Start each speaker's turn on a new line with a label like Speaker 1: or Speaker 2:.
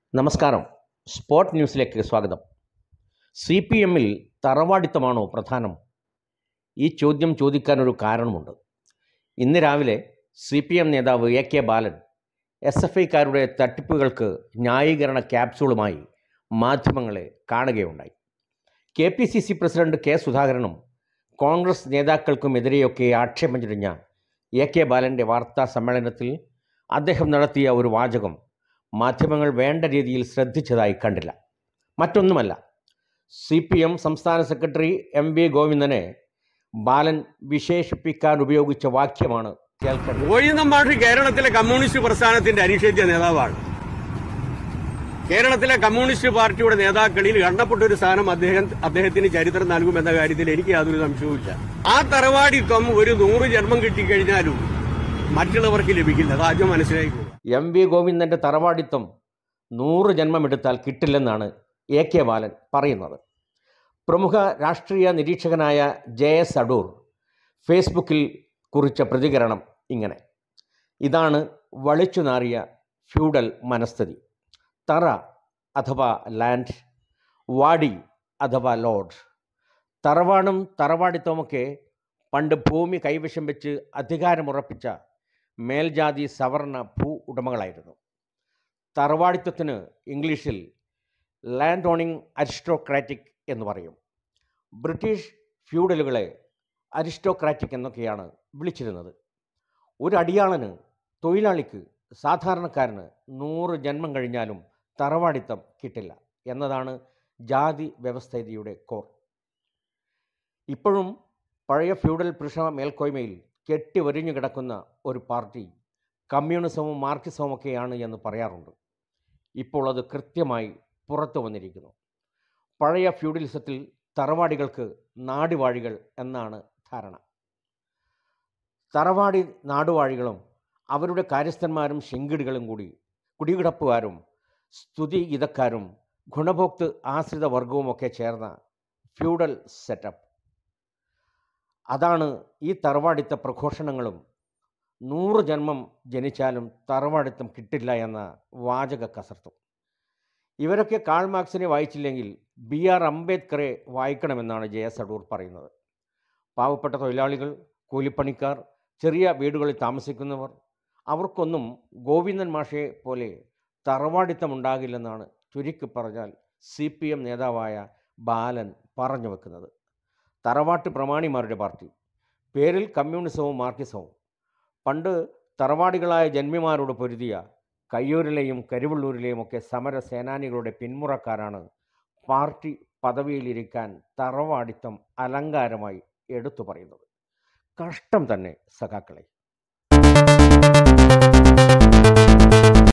Speaker 1: നമസ്കാരം സ്പോട്ട് ന്യൂസിലേക്ക് സ്വാഗതം സി പി എമ്മിൽ തറവാടിത്തമാണോ പ്രധാനം ഈ ചോദ്യം ചോദിക്കാനൊരു കാരണമുണ്ട് ഇന്ന് രാവിലെ സി പി എം നേതാവ് A K Balan S F ഐക്കാരുടെ തട്ടിപ്പുകൾക്ക് ന്യായീകരണ ക്യാപ്സൂളുമായി മാധ്യമങ്ങളെ കാണുകയുണ്ടായി K P C C president K സുധാകരനും കോൺഗ്രസ് നേതാക്കൾക്കുമെതിരെയൊക്കെ ആക്ഷേപം ചൊരിഞ്ഞ എ കെ ബാലൻ്റെ വാർത്താ സമ്മേളനത്തിൽ അദ്ദേഹം നടത്തിയ ഒരു വാചകം മാധ്യമങ്ങൾ വേണ്ട രീതിയിൽ ശ്രദ്ധിച്ചതായി കണ്ടില്ല മറ്റൊന്നുമല്ല സി പി എം സംസ്ഥാന സെക്രട്ടറി എം വി ഗോവിന്ദനെ ബാലൻ വിശേഷിപ്പിക്കാൻ ഉപയോഗിച്ച വാക്യമാണ് കേൾക്കേണ്ടത്
Speaker 2: ഗോവിന്ദൻ കേരളത്തിലെ കമ്മ്യൂണിസ്റ്റ് പ്രസ്ഥാനത്തിന്റെ അനിഷേധ്യ നേതാവാണ് കേരളത്തിലെ കമ്മ്യൂണിസ്റ്റ് പാർട്ടിയുടെ നേതാക്കളിൽ എണ്ണപ്പെട്ട ഒരു സ്ഥാനം അദ്ദേഹം അദ്ദേഹത്തിന് ചരിത്രം നൽകുമെന്ന കാര്യത്തിൽ എനിക്ക് യാതൊരു സംശയവുമില്ല ആ തറവാടിത്വം ഒരു നൂറ് ജന്മം കിട്ടിക്കഴിഞ്ഞാലും മറ്റുള്ളവർക്ക് ലഭിക്കില്ല അത് ആദ്യം മനസ്സിലായിക്കോളുക
Speaker 1: എം വി ഗോവിന്ദൻ്റെ തറവാടിത്വം നൂറ് ജന്മമെടുത്താൽ കിട്ടില്ലെന്നാണ് എ കെ ബാലൻ പറയുന്നത് പ്രമുഖ രാഷ്ട്രീയ നിരീക്ഷകനായ ജെ എസ് അടൂർ ഫേസ്ബുക്കിൽ കുറിച്ച പ്രതികരണം ഇങ്ങനെ ഇതാണ് വളിച്ചു നാറിയ ഫ്യൂഡൽ മനസ്ഥിതി തറ അഥവാ ലാൻഡ് വാടി അഥവാ ലോഡ് തറവാടും തറവാടിത്തവുമൊക്കെ പണ്ട് ഭൂമി കൈവശം വെച്ച് അധികാരമുറപ്പിച്ച മേൽജാതി സവർണ ഭൂ ഉടമകളായിരുന്നു തറവാടിത്വത്തിന് ഇംഗ്ലീഷിൽ ലാൻഡ് ഓണിംഗ് അരിസ്റ്റോക്രാറ്റിക് എന്ന് പറയും ബ്രിട്ടീഷ് ഫ്യൂഡലുകളെ അരിസ്റ്റോക്രാറ്റിക് എന്നൊക്കെയാണ് വിളിച്ചിരുന്നത് ഒരു അടിയാളന് തൊഴിലാളിക്ക് സാധാരണക്കാരന് നൂറ് ജന്മം കഴിഞ്ഞാലും തറവാടിത്തം കിട്ടില്ല എന്നതാണ് ജാതി വ്യവസ്ഥിതിയുടെ കോർ ഇപ്പോഴും പഴയ ഫ്യൂഡൽ പുരുഷ മേൽക്കോയ്മയിൽ കെട്ടിവരിഞ്ഞു കിടക്കുന്ന ഒരു പാർട്ടി കമ്മ്യൂണിസവും മാർക്സിസവും ഒക്കെയാണ് എന്ന് പറയാറുണ്ട് ഇപ്പോൾ അത് കൃത്യമായി പുറത്തു വന്നിരിക്കുന്നു പഴയ ഫ്യൂഡലിസത്തിൽ തറവാടികൾക്ക് നാടുവാഴികൾ എന്നാണ് ധാരണ തറവാടി നാടുവാഴികളും അവരുടെ കാര്യസ്ഥന്മാരും ശിങ്കിടികളും കൂടി കുടികിടപ്പുകാരും സ്തുതി ഗീതക്കാരും ഗുണഭോക്തൃ ആശ്രിത വർഗവുമൊക്കെ ചേർന്ന ഫ്യൂഡൽ സെറ്റപ്പ് അതാണ് ഈ തറവാടിത്ത പ്രഘോഷണങ്ങളും നൂറ് ജന്മം ജനിച്ചാലും തറവാടിത്തം കിട്ടില്ല എന്ന വാചക കസർത്തും ഇവരൊക്കെ കാൾ മാർക്സിനെ വായിച്ചില്ലെങ്കിൽ ബി ആർ അംബേദ്കറെ വായിക്കണമെന്നാണ് ജെ എസ് അടൂർ പറയുന്നത് പാവപ്പെട്ട തൊഴിലാളികൾ കൂലിപ്പണിക്കാർ ചെറിയ വീടുകളിൽ താമസിക്കുന്നവർ അവർക്കൊന്നും ഗോവിന്ദൻ മാഷയെ പോലെ തറവാടിത്തമുണ്ടാകില്ലെന്നാണ് ചുരുക്കി പറഞ്ഞാൽ സി പി എം നേതാവായ ബാലൻ പറഞ്ഞു വെക്കുന്നത് തറവാട്ട് പ്രമാണിമാരുടെ പാർട്ടി പേരിൽ കമ്മ്യൂണിസവും മാർക്സിസവും പണ്ട് തറവാടികളായ ജന്മിമാരോട് പൊരുതിയ കയ്യൂരിലെയും കരുവള്ളൂരിലെയും ഒക്കെ സമര സേനാനികളുടെ പിന്മുറക്കാരാണ് പാർട്ടി പദവിയിലിരിക്കാൻ തറവാടിത്തം അലങ്കാരമായി എടുത്തു പറയുന്നത് കഷ്ടം തന്നെ സഖാക്കളെ